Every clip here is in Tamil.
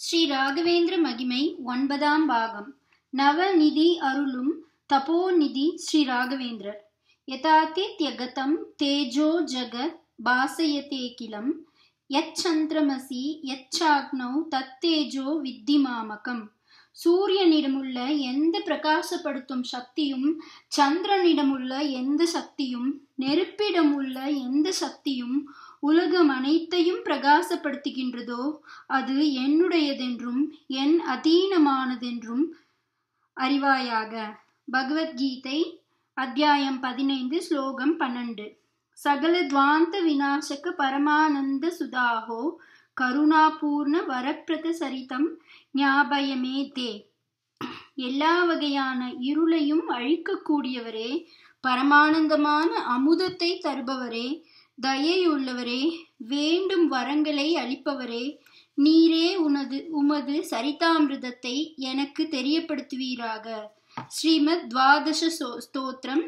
ஸ்ரீ ராகவேந்திர மகிமை ஒன்பதாம் பாகம் நவநிதி அருளும் தபோநிதி ஸ்ரீ ராகவேந்திரர் யதாதித்யகதம் தேஜோ ஜகத் பாசயதே கிலம் யச்சந்திரமசி யச்சாக்னௌ தத்தேஜோ வித்திமாமகம் சூரியனிடமுள்ள எந்த பிரகாசப்படுத்தும் சக்தியும் சந்திரனிடமுள்ள எந்த சக்தியும் நெருப்பிடமுள்ள எந்த சக்தியும் உலகம் அனைத்தையும் பிரகாசப்படுத்துகின்றதோ அது என்னுடையதென்றும் என் அதீனமானதென்றும் அறிவாயாக பகவத்கீதை அத்தியாயம் பதினைந்து ஸ்லோகம் பன்னெண்டு சகல துவாந்த விநாசக பரமானந்த சுதாகோ கருணாபூர்ண வரப்பிரத சரிதம் ஞாபயமே தே எல்லா வகையான இருளையும் அழிக்கக்கூடியவரே பரமானந்தமான அமுதத்தை தருபவரே தயையுள்ளவரே வேண்டும் வரங்களை அளிப்பவரே நீரே உனது உமது சரிதாமிரதத்தை எனக்கு தெரியப்படுத்துவீராக ஸ்ரீமத் துவாதச ஸ்தோத்திரம்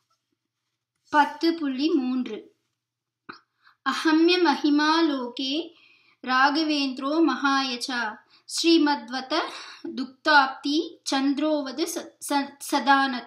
பத்து புள்ளி மூன்று அஹம்ய மகிமா லோகே ராகவேந்திரோ மகாயச்சா ஸ்ரீமத்வத துக்தாப்தி சந்திரோவது சதானக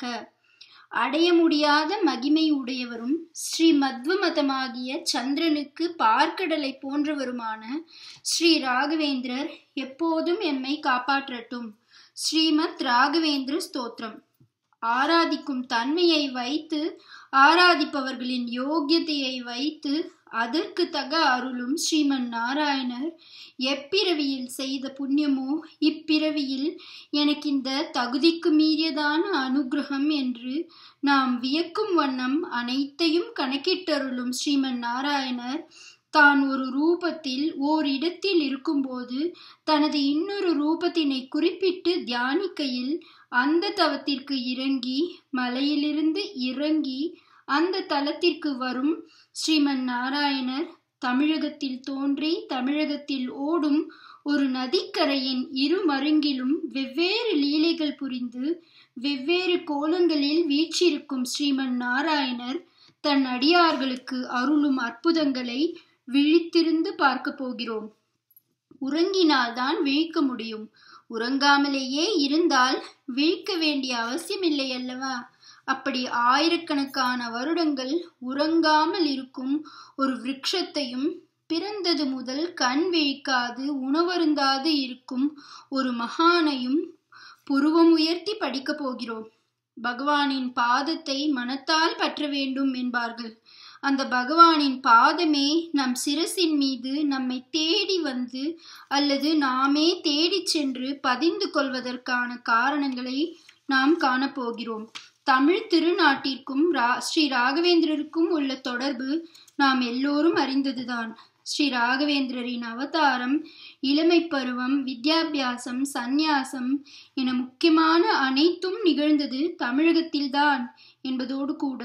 அடைய முடியாத மகிமை உடையவரும் ஸ்ரீ மத்வ மதமாகிய சந்திரனுக்கு பார்க்கடலை போன்றவருமான ஸ்ரீ ராகவேந்திரர் எப்போதும் எம்மை காப்பாற்றட்டும் ஸ்ரீமத் ராகவேந்திர ஸ்தோத்திரம் ஆராதிக்கும் தன்மையை வைத்து ஆராதிப்பவர்களின் யோக்கியத்தையை வைத்து அதற்கு தக அருளும் ஸ்ரீமன் நாராயணர் எப்பிறவியில் செய்த புண்ணியமோ இப்பிறவியில் எனக்கு இந்த தகுதிக்கு மீறியதான அனுகிரகம் என்று நாம் வியக்கும் வண்ணம் அனைத்தையும் கணக்கிட்டருளும் ஸ்ரீமன் நாராயணர் தான் ஒரு ரூபத்தில் ஓர் இடத்தில் இருக்கும்போது தனது இன்னொரு ரூபத்தினை குறிப்பிட்டு தியானிக்கையில் அந்த தவத்திற்கு இறங்கி மலையிலிருந்து இறங்கி அந்த தலத்திற்கு வரும் ஸ்ரீமன் நாராயணர் தமிழகத்தில் தோன்றி தமிழகத்தில் ஓடும் ஒரு நதிக்கரையின் இரு மருங்கிலும் வெவ்வேறு லீலைகள் புரிந்து வெவ்வேறு கோலங்களில் வீற்றிருக்கும் ஸ்ரீமன் நாராயணர் தன் அடியார்களுக்கு அருளும் அற்புதங்களை விழித்திருந்து பார்க்க போகிறோம் உறங்கினால்தான் விழிக்க முடியும் உறங்காமலேயே இருந்தால் விழிக்க வேண்டிய அவசியமில்லை அல்லவா அப்படி ஆயிரக்கணக்கான வருடங்கள் உறங்காமல் இருக்கும் ஒரு விரக்ஷத்தையும் பிறந்தது முதல் கண் விழிக்காது உணவருந்தாது இருக்கும் ஒரு மகானையும் புருவம் உயர்த்தி படிக்கப் போகிறோம் பகவானின் பாதத்தை மனத்தால் பற்ற வேண்டும் என்பார்கள் அந்த பகவானின் பாதமே நம் சிரசின் மீது நம்மை தேடி வந்து அல்லது நாமே தேடி சென்று பதிந்து கொள்வதற்கான காரணங்களை நாம் காணப்போகிறோம் தமிழ் திருநாட்டிற்கும் ரா ஸ்ரீ ராகவேந்திரருக்கும் உள்ள தொடர்பு நாம் எல்லோரும் அறிந்ததுதான் ஸ்ரீ ராகவேந்திரரின் அவதாரம் இளமை பருவம் வித்யாபியாசம் சந்நியாசம் என முக்கியமான அனைத்தும் நிகழ்ந்தது தமிழகத்தில்தான் என்பதோடு கூட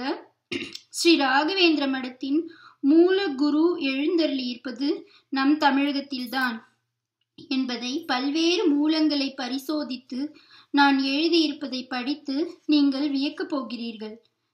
ஸ்ரீ ராகவேந்திர மடத்தின் மூல குரு எழுந்தருளி இருப்பது நம் தமிழகத்தில்தான் என்பதை பல்வேறு மூலங்களை பரிசோதித்து நான் எழுதியிருப்பதை படித்து நீங்கள் வியக்கப் போகிறீர்கள்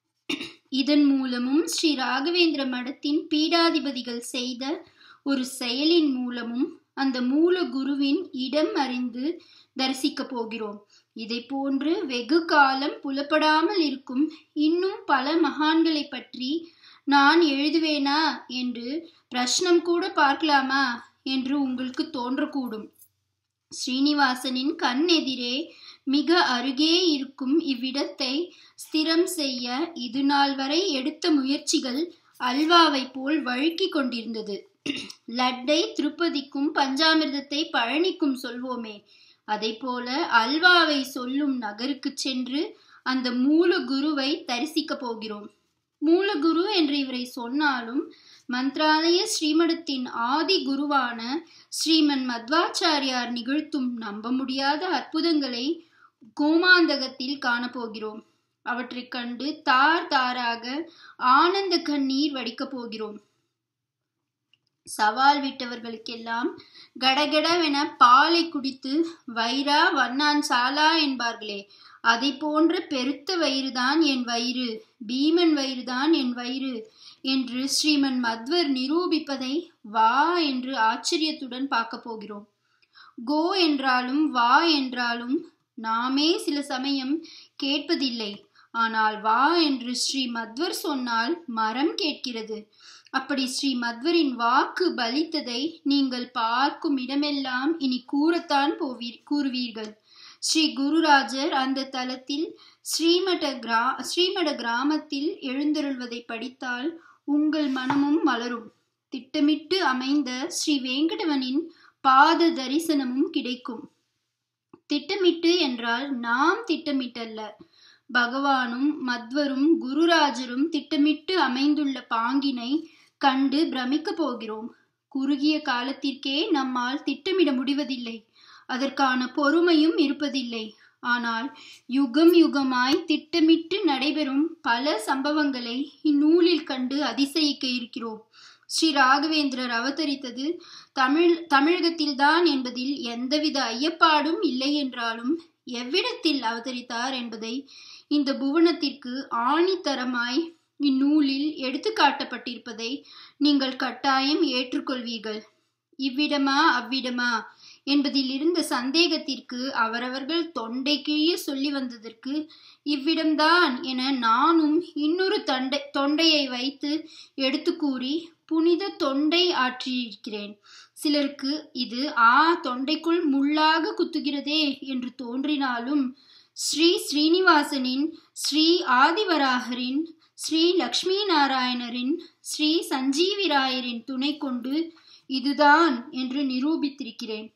இதன் மூலமும் ஸ்ரீ ராகவேந்திர மடத்தின் பீடாதிபதிகள் செய்த ஒரு செயலின் மூலமும் அந்த மூல குருவின் இடம் அறிந்து தரிசிக்க போகிறோம் இதை போன்று வெகு காலம் புலப்படாமல் இருக்கும் இன்னும் பல மகான்களை பற்றி நான் எழுதுவேனா என்று பிரஷ்னம் கூட பார்க்கலாமா என்று உங்களுக்கு தோன்றக்கூடும் ஸ்ரீனிவாசனின் கண் எதிரே மிக அருகே இருக்கும் இவ்விடத்தை ஸ்திரம் செய்ய இது நாள் வரை எடுத்த முயற்சிகள் அல்வாவை போல் வழுக்கி கொண்டிருந்தது லட்டை திருப்பதிக்கும் பஞ்சாமிர்தத்தை பழனிக்கும் சொல்வோமே அதை போல அல்வாவை சொல்லும் நகருக்கு சென்று அந்த மூல குருவை தரிசிக்க போகிறோம் மூலகுரு என்று இவரை சொன்னாலும் மந்த்ராலய ஸ்ரீமடத்தின் ஆதி குருவான ஸ்ரீமன் மத்வாச்சாரியார் நிகழ்த்தும் நம்ப முடியாத அற்புதங்களை கோமாந்தகத்தில் காணப்போகிறோம் அவற்றைக் கண்டு தார் தாராக ஆனந்த கண்ணீர் வடிக்கப் போகிறோம் சவால் விட்டவர்களுக்கெல்லாம் கடகடவென பாலை குடித்து வைரா வண்ணான் சாலா என்பார்களே அதை போன்ற பெருத்த வயிறுதான் என் வயிறு பீமன் வயிறுதான் என் வயிறு என்று ஸ்ரீமன் மத்வர் நிரூபிப்பதை வா என்று ஆச்சரியத்துடன் பார்க்க போகிறோம் கோ என்றாலும் வா என்றாலும் நாமே சில சமயம் கேட்பதில்லை ஆனால் வா என்று ஸ்ரீ மத்வர் சொன்னால் மரம் கேட்கிறது அப்படி ஸ்ரீ மத்வரின் வாக்கு பலித்ததை நீங்கள் பார்க்கும் இடமெல்லாம் இனி கூறத்தான் போவீர் கூறுவீர்கள் ஸ்ரீ குருராஜர் அந்த தலத்தில் ஸ்ரீமட கிரா ஸ்ரீமட கிராமத்தில் எழுந்தருள்வதை படித்தால் உங்கள் மனமும் மலரும் திட்டமிட்டு அமைந்த ஸ்ரீ வேங்கடவனின் பாத தரிசனமும் கிடைக்கும் திட்டமிட்டு என்றால் நாம் திட்டமிட்டல்ல பகவானும் மத்வரும் குருராஜரும் திட்டமிட்டு அமைந்துள்ள பாங்கினை கண்டு பிரமிக்க போகிறோம் குறுகிய காலத்திற்கே நம்மால் திட்டமிட முடிவதில்லை அதற்கான பொறுமையும் இருப்பதில்லை ஆனால் யுகம் யுகமாய் திட்டமிட்டு நடைபெறும் பல சம்பவங்களை இந்நூலில் கண்டு அதிசயிக்க இருக்கிறோம் ஸ்ரீ ராகவேந்திரர் அவதரித்தது தமிழ் தமிழகத்தில்தான் என்பதில் எந்தவித ஐயப்பாடும் இல்லை என்றாலும் எவ்விடத்தில் அவதரித்தார் என்பதை இந்த புவனத்திற்கு ஆணித்தரமாய் இந்நூலில் எடுத்து காட்டப்பட்டிருப்பதை நீங்கள் கட்டாயம் ஏற்றுக்கொள்வீர்கள் இவ்விடமா அவ்விடமா என்பதில் இருந்த சந்தேகத்திற்கு அவரவர்கள் தொண்டை கிழிய சொல்லி வந்ததற்கு இவ்விடம்தான் என நானும் இன்னொரு தொண்டை தொண்டையை வைத்து எடுத்து கூறி புனித தொண்டை ஆற்றியிருக்கிறேன் சிலருக்கு இது ஆ தொண்டைக்குள் முள்ளாக குத்துகிறதே என்று தோன்றினாலும் ஸ்ரீ ஸ்ரீனிவாசனின் ஸ்ரீ ஆதிவராகரின் ஸ்ரீ லக்ஷ்மி நாராயணரின் ஸ்ரீ சஞ்சீவிராயரின் துணை கொண்டு இதுதான் என்று நிரூபித்திருக்கிறேன்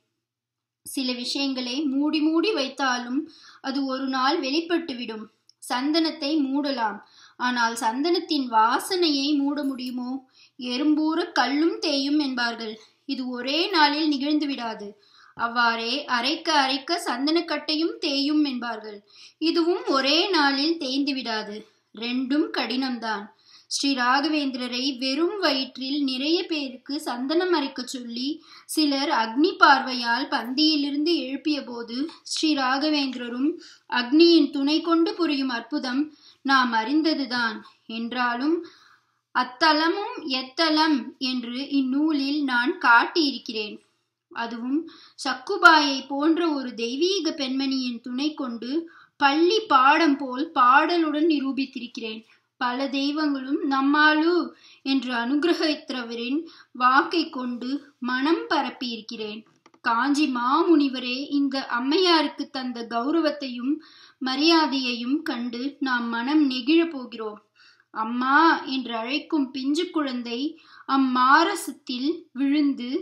சில விஷயங்களை மூடி மூடி வைத்தாலும் அது ஒரு நாள் வெளிப்பட்டுவிடும் சந்தனத்தை மூடலாம் ஆனால் சந்தனத்தின் வாசனையை மூட முடியுமோ எறும்பூர கல்லும் தேயும் என்பார்கள் இது ஒரே நாளில் நிகழ்ந்து விடாது அவ்வாறே அரைக்க அரைக்க சந்தனக்கட்டையும் தேயும் என்பார்கள் இதுவும் ஒரே நாளில் தேய்ந்து விடாது ரெண்டும் கடினம்தான் ஸ்ரீ ராகவேந்திரரை வெறும் வயிற்றில் நிறைய பேருக்கு சந்தனம் அரைக்க சொல்லி சிலர் அக்னி பார்வையால் பந்தியிலிருந்து எழுப்பிய போது ஸ்ரீ ராகவேந்திரரும் அக்னியின் துணை கொண்டு புரியும் அற்புதம் நாம் அறிந்ததுதான் என்றாலும் அத்தலமும் எத்தலம் என்று இந்நூலில் நான் காட்டியிருக்கிறேன் அதுவும் சக்குபாயை போன்ற ஒரு தெய்வீக பெண்மணியின் துணை கொண்டு பள்ளி பாடம் போல் பாடலுடன் நிரூபித்திருக்கிறேன் பல தெய்வங்களும் நம்மாலு என்று அனுகிரகித்தவரின் வாக்கை கொண்டு மனம் பரப்பியிருக்கிறேன் காஞ்சி மாமுனிவரே இந்த அம்மையாருக்கு தந்த கௌரவத்தையும் மரியாதையையும் கண்டு நாம் மனம் நெகிழ போகிறோம் அம்மா என்று அழைக்கும் பிஞ்சு குழந்தை அம்மாரசத்தில் விழுந்து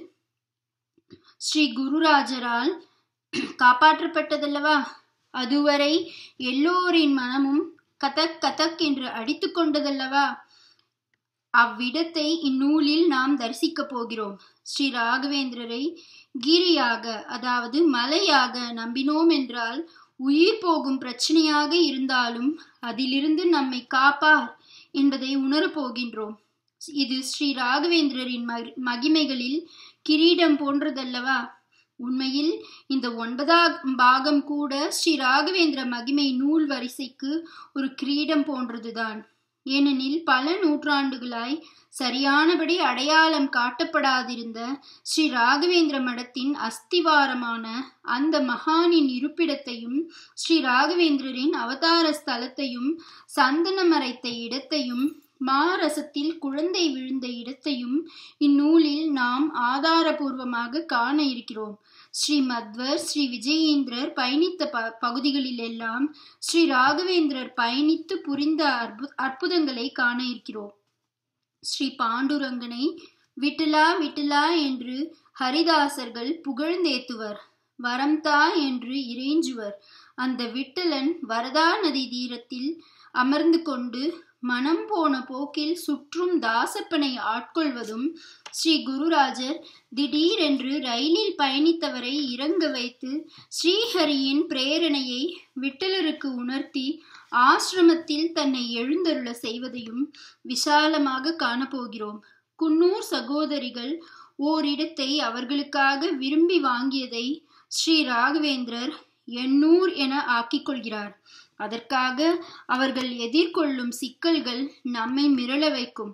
ஸ்ரீ குருராஜரால் காப்பாற்றப்பட்டதல்லவா அதுவரை எல்லோரின் மனமும் கதக் கதக் என்று அடித்து கொண்டதல்லவா அவ்விடத்தை இந்நூலில் நாம் தரிசிக்கப் போகிறோம் ஸ்ரீ ராகவேந்திரரை கிரியாக அதாவது மலையாக நம்பினோம் என்றால் உயிர் போகும் பிரச்சனையாக இருந்தாலும் அதிலிருந்து நம்மை காப்பார் என்பதை உணரப் போகின்றோம் இது ஸ்ரீ ராகவேந்திரரின் மகிமைகளில் கிரீடம் போன்றதல்லவா உண்மையில் இந்த ஒன்பதாம் பாகம் கூட ஸ்ரீ ராகவேந்திர மகிமை நூல் வரிசைக்கு ஒரு கிரீடம் போன்றதுதான் ஏனெனில் பல நூற்றாண்டுகளாய் சரியானபடி அடையாளம் காட்டப்படாதிருந்த ஸ்ரீ ராகவேந்திர மடத்தின் அஸ்திவாரமான அந்த மகானின் இருப்பிடத்தையும் ஸ்ரீ ராகவேந்திரரின் அவதார ஸ்தலத்தையும் சந்தனம் அரைத்த இடத்தையும் மாரசத்தில் குழந்தை விழுந்த இடத்தையும் இந்நூலில் நாம் ஆதாரபூர்வமாக காண இருக்கிறோம் ஸ்ரீ மத்வர் ஸ்ரீ விஜயேந்திரர் பயணித்த ப பகுதிகளிலெல்லாம் ஸ்ரீ ராகவேந்திரர் பயணித்து புரிந்த அற்பு அற்புதங்களை காண இருக்கிறோம் ஸ்ரீ பாண்டுரங்கனை விட்டலா விட்டலா என்று ஹரிதாசர்கள் புகழ்ந்தேத்துவர் வரம்தா என்று இறைஞ்சுவர் அந்த விட்டலன் வரதா நதி தீரத்தில் அமர்ந்து கொண்டு மனம் போன போக்கில் சுற்றும் தாசப்பனை ஆட்கொள்வதும் ஸ்ரீ குருராஜர் திடீரென்று ரயிலில் பயணித்தவரை இறங்க வைத்து ஸ்ரீஹரியின் பிரேரணையை விட்டலருக்கு உணர்த்தி ஆசிரமத்தில் தன்னை எழுந்தருள செய்வதையும் விசாலமாக காணப்போகிறோம் குன்னூர் சகோதரிகள் ஓரிடத்தை அவர்களுக்காக விரும்பி வாங்கியதை ஸ்ரீ ராகவேந்திரர் எண்ணூர் என ஆக்கிக் கொள்கிறார் அதற்காக அவர்கள் எதிர்கொள்ளும் சிக்கல்கள் நம்மை மிரள வைக்கும்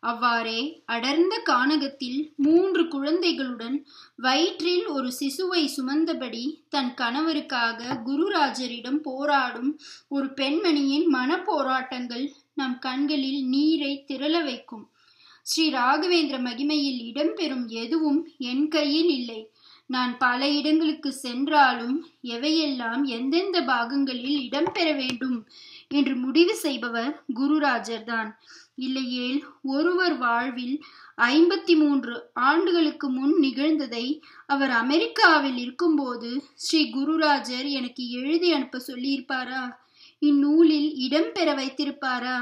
அவ்வாறே அடர்ந்த கானகத்தில் மூன்று குழந்தைகளுடன் வயிற்றில் ஒரு சிசுவை சுமந்தபடி தன் கணவருக்காக குருராஜரிடம் போராடும் ஒரு பெண்மணியின் மன போராட்டங்கள் நம் கண்களில் நீரை திரள வைக்கும் ஸ்ரீ ராகவேந்திர மகிமையில் இடம்பெறும் எதுவும் என் கையில் இல்லை நான் பல இடங்களுக்கு சென்றாலும் எவையெல்லாம் எந்தெந்த பாகங்களில் இடம்பெற வேண்டும் என்று முடிவு செய்பவர் குருராஜர் தான் இல்லையேல் ஒருவர் வாழ்வில் ஐம்பத்தி மூன்று ஆண்டுகளுக்கு முன் நிகழ்ந்ததை அவர் அமெரிக்காவில் இருக்கும்போது ஸ்ரீ குருராஜர் எனக்கு எழுதி அனுப்ப சொல்லியிருப்பாரா இந்நூலில் இடம்பெற வைத்திருப்பாரா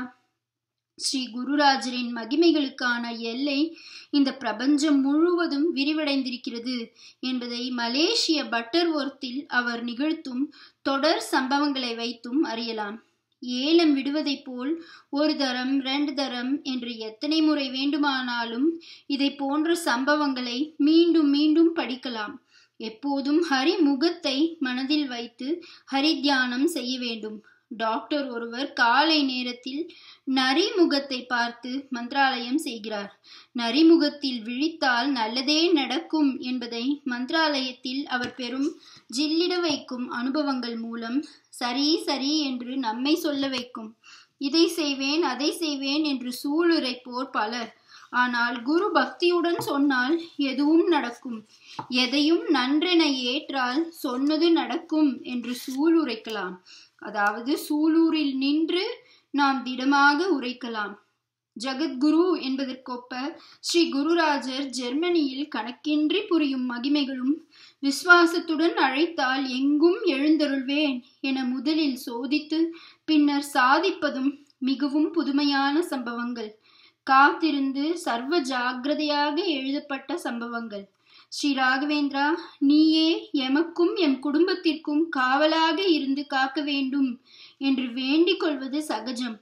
ஸ்ரீ குருராஜரின் மகிமைகளுக்கான எல்லை இந்த பிரபஞ்சம் முழுவதும் விரிவடைந்திருக்கிறது என்பதை மலேசிய பட்டர்வொர்த்தில் அவர் நிகழ்த்தும் தொடர் சம்பவங்களை வைத்தும் அறியலாம் ஏலம் விடுவதைப் போல் ஒரு தரம் ரெண்டு தரம் என்று எத்தனை முறை வேண்டுமானாலும் இதை போன்ற சம்பவங்களை மீண்டும் மீண்டும் படிக்கலாம் எப்போதும் ஹரி முகத்தை மனதில் வைத்து ஹரி தியானம் செய்ய வேண்டும் டாக்டர் ஒருவர் காலை நேரத்தில் நரிமுகத்தை பார்த்து மந்திராலயம் செய்கிறார் நரிமுகத்தில் விழித்தால் நல்லதே நடக்கும் என்பதை மந்திராலயத்தில் அவர் பெறும் ஜில்லிட வைக்கும் அனுபவங்கள் மூலம் சரி சரி என்று நம்மை சொல்ல வைக்கும் இதை செய்வேன் அதை செய்வேன் என்று சூளுரைப்போர் பலர் ஆனால் குரு பக்தியுடன் சொன்னால் எதுவும் நடக்கும் எதையும் நன்றென ஏற்றால் சொன்னது நடக்கும் என்று சூளுரைக்கலாம் அதாவது சூலூரில் நின்று நாம் திடமாக உரைக்கலாம் ஜகத்குரு என்பதற்கொப்ப ஸ்ரீ குருராஜர் ஜெர்மனியில் கணக்கின்றி புரியும் மகிமைகளும் விசுவாசத்துடன் அழைத்தால் எங்கும் எழுந்தருள்வேன் என முதலில் சோதித்து பின்னர் சாதிப்பதும் மிகவும் புதுமையான சம்பவங்கள் காத்திருந்து சர்வ ஜாகிரதையாக எழுதப்பட்ட சம்பவங்கள் ஸ்ரீ ராகவேந்திரா நீயே எமக்கும் எம் குடும்பத்திற்கும் காவலாக இருந்து காக்க வேண்டும் என்று வேண்டிக் கொள்வது சகஜம்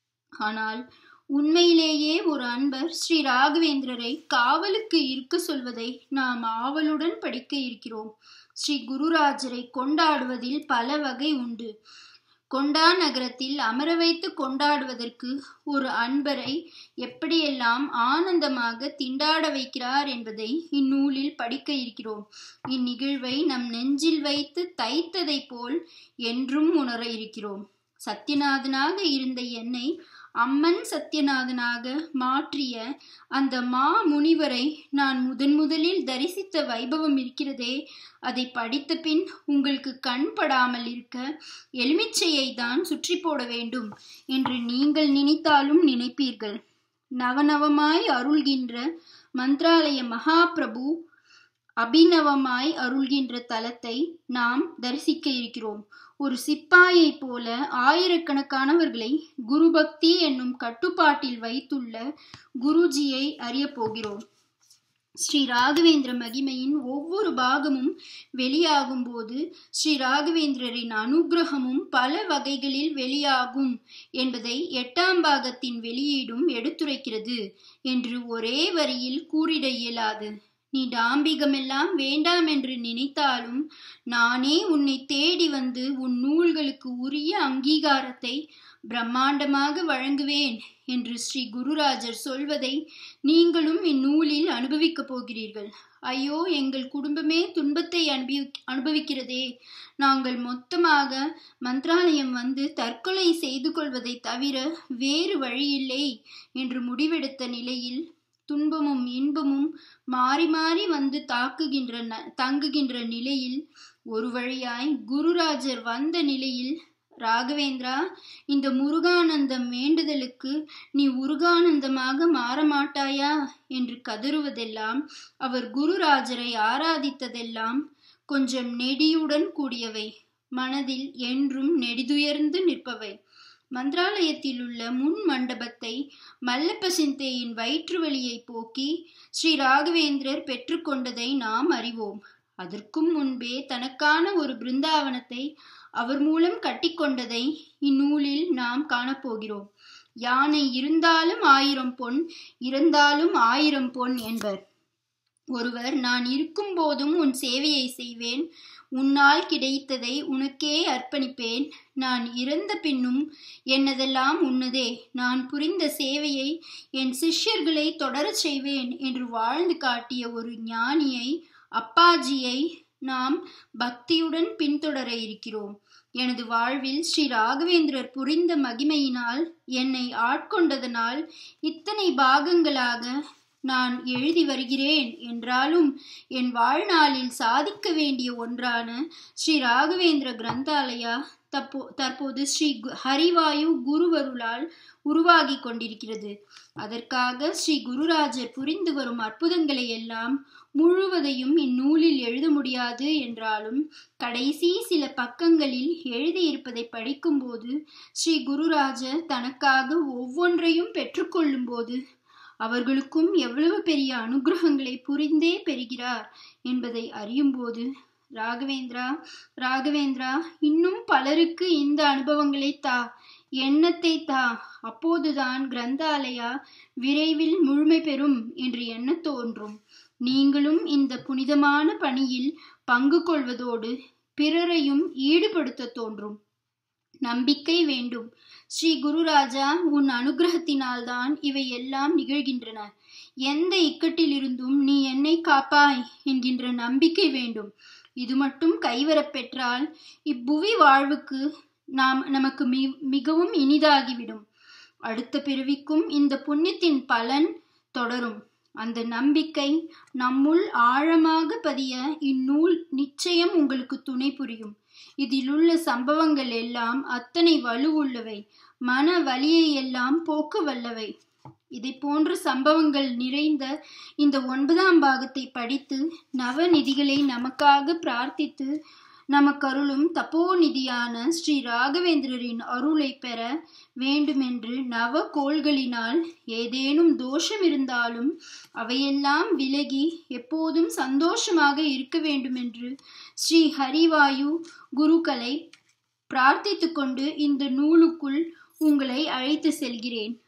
ஆனால் உண்மையிலேயே ஒரு அன்பர் ஸ்ரீ ராகவேந்திரரை காவலுக்கு இருக்க சொல்வதை நாம் ஆவலுடன் படிக்க இருக்கிறோம் ஸ்ரீ குருராஜரை கொண்டாடுவதில் பல வகை உண்டு கொண்டா நகரத்தில் அமர வைத்து கொண்டாடுவதற்கு ஒரு அன்பரை எப்படியெல்லாம் ஆனந்தமாக திண்டாட வைக்கிறார் என்பதை இந்நூலில் படிக்க இருக்கிறோம் இந்நிகழ்வை நம் நெஞ்சில் வைத்து தைத்ததைப் போல் என்றும் உணர இருக்கிறோம் சத்யநாதனாக இருந்த என்னை அம்மன் சத்யநாதனாக மாற்றிய அந்த மா முனிவரை நான் முதன் முதலில் தரிசித்த வைபவம் இருக்கிறதே அதை படித்த பின் உங்களுக்கு கண் படாமல் இருக்க எலுமிச்சையை தான் சுற்றி போட வேண்டும் என்று நீங்கள் நினைத்தாலும் நினைப்பீர்கள் நவநவமாய் அருள்கின்ற மந்திராலய மகாபிரபு அபிநவமாய் அருள்கின்ற தலத்தை நாம் தரிசிக்க இருக்கிறோம் ஒரு சிப்பாயை போல ஆயிரக்கணக்கானவர்களை குருபக்தி என்னும் கட்டுப்பாட்டில் வைத்துள்ள குருஜியை அறிய போகிறோம் ஸ்ரீ ராகவேந்திர மகிமையின் ஒவ்வொரு பாகமும் வெளியாகும் போது ஸ்ரீ ராகவேந்திரரின் அனுகிரகமும் பல வகைகளில் வெளியாகும் என்பதை எட்டாம் பாகத்தின் வெளியீடும் எடுத்துரைக்கிறது என்று ஒரே வரியில் கூறிட இயலாது நீ டாம்பிகமெல்லாம் வேண்டாம் என்று நினைத்தாலும் நானே உன்னை தேடி வந்து உன் நூல்களுக்கு உரிய அங்கீகாரத்தை பிரம்மாண்டமாக வழங்குவேன் என்று ஸ்ரீ குருராஜர் சொல்வதை நீங்களும் இந்நூலில் அனுபவிக்கப் போகிறீர்கள் ஐயோ எங்கள் குடும்பமே துன்பத்தை அனுபவி அனுபவிக்கிறதே நாங்கள் மொத்தமாக மந்திராலயம் வந்து தற்கொலை செய்து கொள்வதை தவிர வேறு வழியில்லை என்று முடிவெடுத்த நிலையில் துன்பமும் இன்பமும் மாறி மாறி வந்து தாக்குகின்ற தங்குகின்ற நிலையில் ஒரு வழியாய் குருராஜர் வந்த நிலையில் ராகவேந்திரா இந்த முருகானந்தம் வேண்டுதலுக்கு நீ உருகானந்தமாக மாறமாட்டாயா என்று கதறுவதெல்லாம் அவர் குருராஜரை ஆராதித்ததெல்லாம் கொஞ்சம் நெடியுடன் கூடியவை மனதில் என்றும் நெடிதுயர்ந்து நிற்பவை மந்திராலயத்தில் உள்ள முன் மண்டபத்தை மல்லப்ப சிந்தையின் வயிற்று வலியை போக்கி ஸ்ரீ ராகவேந்திரர் பெற்றுக்கொண்டதை நாம் அறிவோம் அதற்கும் முன்பே தனக்கான ஒரு பிருந்தாவனத்தை அவர் மூலம் கட்டிக்கொண்டதை இந்நூலில் நாம் காணப்போகிறோம் யானை இருந்தாலும் ஆயிரம் பொன் இருந்தாலும் ஆயிரம் பொன் என்பர் ஒருவர் நான் இருக்கும் போதும் உன் சேவையை செய்வேன் உன்னால் கிடைத்ததை உனக்கே அர்ப்பணிப்பேன் நான் இறந்த பின்னும் என்னதெல்லாம் உன்னதே நான் புரிந்த சேவையை என் சிஷ்யர்களை தொடரச் செய்வேன் என்று வாழ்ந்து காட்டிய ஒரு ஞானியை அப்பாஜியை நாம் பக்தியுடன் பின்தொடர இருக்கிறோம் எனது வாழ்வில் ஸ்ரீ ராகவேந்திரர் புரிந்த மகிமையினால் என்னை ஆட்கொண்டதனால் இத்தனை பாகங்களாக நான் எழுதி வருகிறேன் என்றாலும் என் வாழ்நாளில் சாதிக்க வேண்டிய ஒன்றான ஸ்ரீ ராகவேந்திர கிரந்தாலயா தப்போ தற்போது ஸ்ரீ ஹரிவாயு குருவருளால் உருவாகி கொண்டிருக்கிறது அதற்காக ஸ்ரீ குருராஜர் புரிந்து வரும் அற்புதங்களை எல்லாம் முழுவதையும் இந்நூலில் எழுத முடியாது என்றாலும் கடைசி சில பக்கங்களில் எழுதியிருப்பதை படிக்கும்போது ஸ்ரீ குருராஜர் தனக்காக ஒவ்வொன்றையும் பெற்றுக்கொள்ளும் போது அவர்களுக்கும் எவ்வளவு பெரிய அனுகிரகங்களை புரிந்தே பெறுகிறார் என்பதை அறியும்போது ராகவேந்திரா ராகவேந்திரா இன்னும் பலருக்கு இந்த அனுபவங்களை தா எண்ணத்தை தா அப்போதுதான் கிரந்தாலயா விரைவில் முழுமை பெறும் என்று எண்ண தோன்றும் நீங்களும் இந்த புனிதமான பணியில் பங்கு கொள்வதோடு பிறரையும் ஈடுபடுத்த தோன்றும் நம்பிக்கை வேண்டும் ஸ்ரீ குருராஜா உன் அனுகிரகத்தினால்தான் இவை எல்லாம் நிகழ்கின்றன எந்த இக்கட்டிலிருந்தும் நீ என்னை காப்பாய் என்கின்ற நம்பிக்கை வேண்டும் இது மட்டும் கைவரப் பெற்றால் இப்புவி வாழ்வுக்கு நாம் நமக்கு மி மிகவும் இனிதாகிவிடும் அடுத்த பிறவிக்கும் இந்த புண்ணியத்தின் பலன் தொடரும் அந்த நம்பிக்கை நம்முள் ஆழமாக பதிய இந்நூல் நிச்சயம் உங்களுக்கு துணை புரியும் இதிலுள்ள சம்பவங்கள் எல்லாம் அத்தனை வலுவுள்ளவை மன வலியை எல்லாம் போக்க வல்லவை இதை போன்ற சம்பவங்கள் நிறைந்த இந்த ஒன்பதாம் பாகத்தை படித்து நவநிதிகளை நமக்காக பிரார்த்தித்து நமக்கருளும் தப்போநிதியான ஸ்ரீ ராகவேந்திரரின் அருளை பெற வேண்டுமென்று நவ கோள்களினால் ஏதேனும் தோஷம் இருந்தாலும் அவையெல்லாம் விலகி எப்போதும் சந்தோஷமாக இருக்க வேண்டுமென்று ஸ்ரீ ஹரிவாயு குருக்களை பிரார்த்தித்து கொண்டு இந்த நூலுக்குள் உங்களை அழைத்து செல்கிறேன்